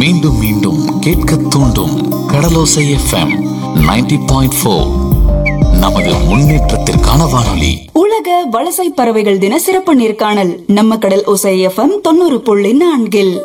மீண்டும் மீண்டும் கேட்க தூண்டும் கடலோசை எஃப்எம் 90.4 பாயிண்ட் ஃபோர் நமது முன்னேற்றத்திற்கான வானொலி உலக வலசை பறவைகள் தின சிறப்பு நேர்காணல் நம்ம கடல் ஒசை எஃப்எம் தொண்ணூறு புள்ளி நான்கில்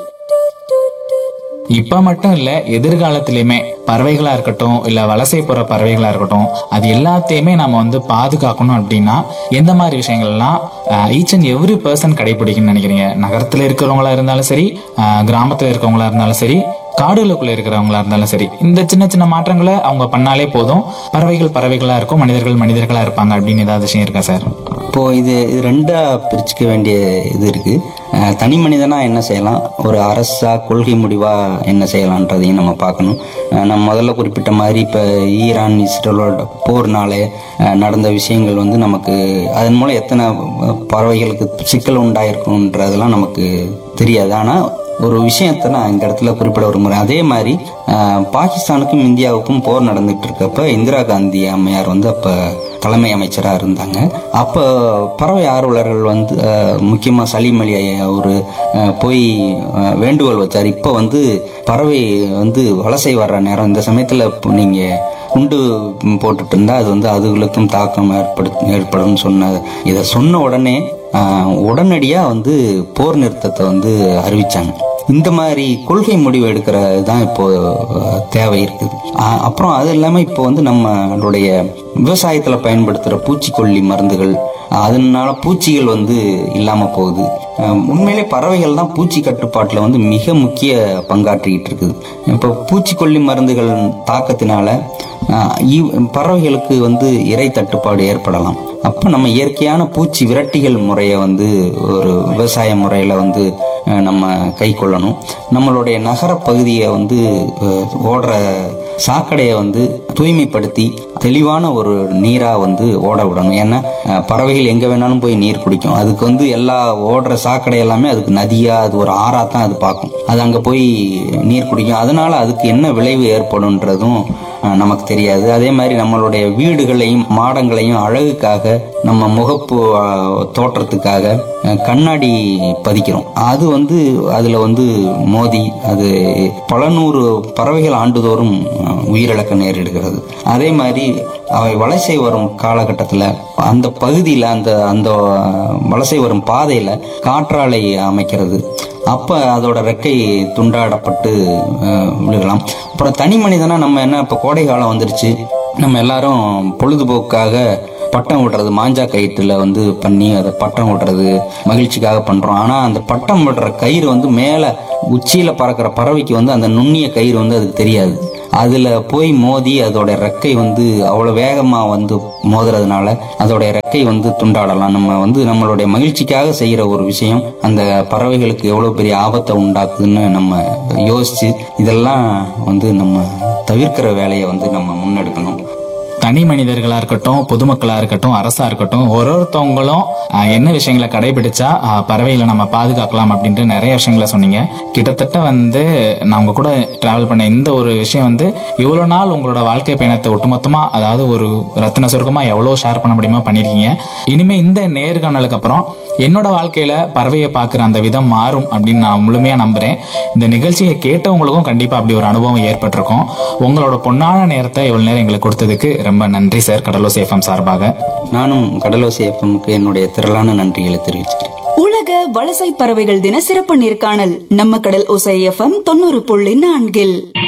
இப்ப மட்டும் இல்ல எதிர்காலத்திலயுமே பறவைகளா இருக்கட்டும் இல்ல வலசை போற பறவைகளா இருக்கட்டும் அது எல்லாத்தையுமே நம்ம வந்து பாதுகாக்கணும் அப்படின்னா எந்த மாதிரி விஷயங்கள்லாம் ஈச் அண்ட் எவ்ரி பர்சன் கடைபிடிக்கணும்னு நினைக்கிறீங்க நகரத்துல இருக்கிறவங்களா இருந்தாலும் சரி அஹ், கிராமத்துல இருக்கவங்களா இருந்தாலும் சரி காடுகளுக்குள்ள இருக்கிறவங்களா இருந்தாலும் சரி இந்த சின்ன சின்ன மாற்றங்களை அவங்க பண்ணாலே போதும் பறவைகள் பறவைகளா இருக்கும் மனிதர்கள் மனிதர்களா இருப்பாங்க அப்படின்னு ஏதாவது விஷயம் இருக்கா சார் இப்போ இது இது ரெண்டா பிரிச்சுக்க வேண்டிய இது இருக்கு அஹ் தனி மனிதனா என்ன செய்யலாம் ஒரு அரசா கொள்கை முடிவா என்ன செய்யலான்றதையும் நம்ம பார்க்கணும் அஹ் நம்ம முதல்ல குறிப்பிட்ட மாதிரி இப்போ ஈரான் இஸ்ரேலோட போர்னாலே அஹ் நடந்த விஷயங்கள் வந்து நமக்கு அதன் மூலம் எத்தனை பறவைகளுக்கு சிக்கல் உண்டாயிருக்குன்றதெல்லாம் நமக்கு தெரியாது ஆனால் ஒரு விஷயத்தை நான் இந்த இடத்துல குறிப்பிட விரும்புகிறேன் அதே மாதிரி அஹ், பாகிஸ்தானுக்கும் இந்தியாவுக்கும் போர் நடந்துட்டு இருக்கப்ப இந்திரா காந்தி அம்மையார் வந்து அப்போ தலைமை அமைச்சராக இருந்தாங்க அப்போ பறவை ஆர்வலர்கள் வந்து முக்கியமாக சலீம் அலி அவர் போய் அஹ், வேண்டுகோள் வச்சார் இப்போ வந்து பறவை வந்து வலசை வர்ற நேரம் இந்த சமயத்தில் இப்போ நீங்கள் குண்டு போட்டுட்டு இருந்தா அது வந்து அதுகளுக்கும் தாக்கம் ஏற்படு ஏற்படும் சொன்ன இதை சொன்ன உடனே ஆஹ், உடனடியா வந்து போர் நிறுத்தத்தை வந்து அறிவிச்சாங்க இந்த மாதிரி கொள்கை முடிவு எடுக்கிறது தான் இப்போ ஆஹ், தேவை இருக்குது ஆஹ், அப்புறம் அது இல்லாமல் இப்போ வந்து நம்மளுடைய விவசாயத்தில் பயன்படுத்துகிற பூச்சிக்கொல்லி மருந்துகள் அதனால பூச்சிகள் வந்து இல்லாமல் போகுது அஹ் உண்மையிலே பறவைகள் தான் பூச்சி கட்டுப்பாட்டில் வந்து மிக முக்கிய பங்காற்றிக்கிட்டு இருக்குது இப்போ பூச்சிக்கொல்லி மருந்துகள் தாக்கத்தினால அஹ் இவ்- பறவைகளுக்கு வந்து இறை தட்டுப்பாடு ஏற்படலாம் அப்போ நம்ம இயற்கையான பூச்சி விரட்டிகள் முறையை வந்து ஒரு விவசாய முறையில் வந்து அஹ் நம்ம கை கொள்ளணும் நம்மளுடைய நகர பகுதியை வந்து அஹ் ஓடுற சாக்கடையை வந்து தூய்மைப்படுத்தி தெளிவான ஒரு நீரா வந்து ஓட விடணும் ஏன்னா அஹ், பறவைகள் எங்க வேணாலும் போய் நீர் குடிக்கும் அதுக்கு வந்து எல்லா ஓடுற சாக்கடை எல்லாமே அதுக்கு நதியா அது ஒரு ஆறா தான் அது பார்க்கும் அது அங்க போய் நீர் குடிக்கும் அதனால அதுக்கு என்ன விளைவு ஏற்படும்ன்றதும் அஹ், நமக்கு தெரியாது அதே மாதிரி நம்மளுடைய வீடுகளையும் மாடங்களையும் அழகுக்காக நம்ம முகப்பு அஹ், தோற்றத்துக்காக அஹ், கண்ணாடி பதிக்கிறோம் அது வந்து அதுல வந்து மோதி அது பல நூறு பறவைகள் ஆண்டுதோறும் அஹ், உயிரிழக்க நேரிடுகிறது அதே மாதிரி அவை வலசை வரும் காலகட்டத்தில் அந்த பகுதியில் அந்த அந்த வலசை வரும் பாதையில் காற்றாலை அமைக்கிறது அப்போ அதோட ரெக்கை துண்டாடப்பட்டு அஹ், விழுகலாம் அப்புறம் தனி மனிதனா நம்ம என்ன இப்போ கோடை காலம் வந்துருச்சு நம்ம எல்லாரும் பொழுதுபோக்காக பட்டம் விடுறது மாஞ்சா கயிற்றுல வந்து பண்ணி அதை பட்டம் விடுறது மகிழ்ச்சிக்காக பண்றோம் ஆனா அந்த பட்டம் விடுற கயிறு வந்து மேல உச்சியில பறக்கிற பறவைக்கு வந்து அந்த நுண்ணிய கயிறு வந்து அதுக்கு தெரியாது அதுல போய் மோதி அதோட ரெக்கை வந்து அவ்வளவு வேகமா வந்து மோதுறதுனால அதோட ரெக்கை வந்து துண்டாடலாம் நம்ம வந்து நம்மளுடைய மகிழ்ச்சிக்காக செய்யற ஒரு விஷயம் அந்த பறவைகளுக்கு எவ்வளவு பெரிய ஆபத்தை உண்டாக்குதுன்னு நம்ம யோசிச்சு இதெல்லாம் வந்து நம்ம தவிர்க்கிற வேலையை வந்து நம்ம முன்னெடுக்கணும் தனி மனிதர்களா இருக்கட்டும் பொதுமக்களா இருக்கட்டும் அரசா இருக்கட்டும் ஒரு ஒருத்தவங்களும் ஆஹ், என்ன விஷயங்களை கடைபிடிச்சா ஆஹ், பறவைகளை நம்ம பாதுகாக்கலாம் அப்படின்ட்டு நிறைய விஷயங்களை சொன்னீங்க கிட்டத்தட்ட வந்து நான் உங்க கூட டிராவல் பண்ண இந்த ஒரு விஷயம் வந்து இவ்வளவு நாள் உங்களோட வாழ்க்கை பயணத்தை ஒட்டுமொத்தமா அதாவது ஒரு ரத்தின சுருக்கமா எவ்வளவு ஷேர் பண்ண முடியுமோ பண்ணிருக்கீங்க இனிமே இந்த நேர்காணலுக்கு அப்புறம் என்னோட வாழ்க்கையில பறவையை பார்க்குற அந்த விதம் மாறும் அப்படின்னு நான் முழுமையா நம்புறேன் இந்த நிகழ்ச்சியை கேட்டவங்களுக்கும் கண்டிப்பா அப்படி ஒரு அனுபவம் ஏற்பட்டிருக்கும் உங்களோட பொன்னான நேரத்தை இவ்வளவு நேரம் எங்களுக்கு கொடுத்ததுக்கு ரொம்ப நன்றி சார் கடலூர் சேஃபம் சார்பாக நானும் கடலோசி எஃப்எம்க்கு என்னுடைய திரளான நன்றிகளை தெரிவிச்சுக்கிறேன் உலக வலசை பறவைகள் தின சிறப்பு நேர்காணல் நம்ம கடல் ஒசை எஃப்எம் தொண்ணூறு புள்ளி நான்கில்